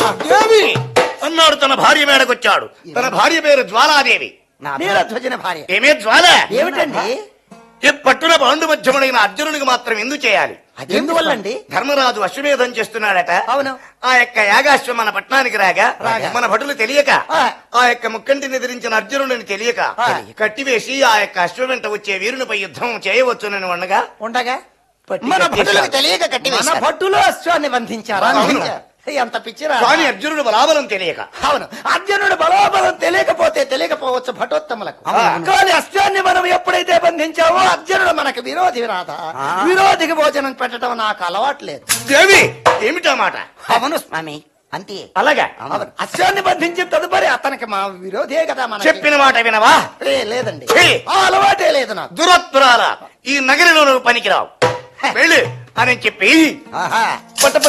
దేవి అన్నాడు తన భార్య మేడకొచ్చాడు తన భార్య పేరు జ్వాలాదేవి నా నీలధ్వజన భార్య ఏమే జ్వాల ఏమిటండి ఈ పట్టున పాండు మధ్యముడైన అర్జునుడికి మాత్రం ఎందుకు చేయాలి అది ఎందువల్లండి ధర్మరాజు అశ్వమేధం చేస్తున్నాడట అవును. ఆ యొక్క యాగాశ్వం మన పట్టణానికి రాగా రాగా. మన భటులు తెలియక ఆ. ఆ యొక్క ముక్కంటిని ఎదిరించిన అర్జునుడిని తెలియక ఆ. కట్టివేసి ఆ యొక్క అశ్వ వెంట వచ్చే వీరునిపై యుద్ధం చేయవచ్చునని ఉండగా ఉండగా పట్టి మన కట్టేశారు. భటులకు తెలియక కట్టి మన భటులు అశ్వాన్ని బంధించారు అవును. ఎంత పిచ్చిరా కానీ అర్జునుడు బలాబలం తెలియక అవును అర్జునుడు బలోబలం తెలియకపోతే తెలియకపోవచ్చు భటోత్తములకు అవును. కానీ అశ్వాన్ని మనం ఎప్పుడైతే బంధించామో అర్జునుడు మనకు విరోధి రాత విరోధికి భోజనం పెట్టడం నాకు అలవాట్లేదు దేవి ఏమిటా మాట అవును స్వామి అంతే అలాగా అవును అశ్వాన్ని బంధించిన తదుపరి అతనికి మా విరోధే కదా మన చెప్పిన మాట వినవా లేదండి ఛీ! ఆ అలవాటే లేదు నాకు దురత్తురాల ఈ నగరిలో నువ్వు పనికిరావు వెళ్ళు అని చెప్పి ఆహా పట్ట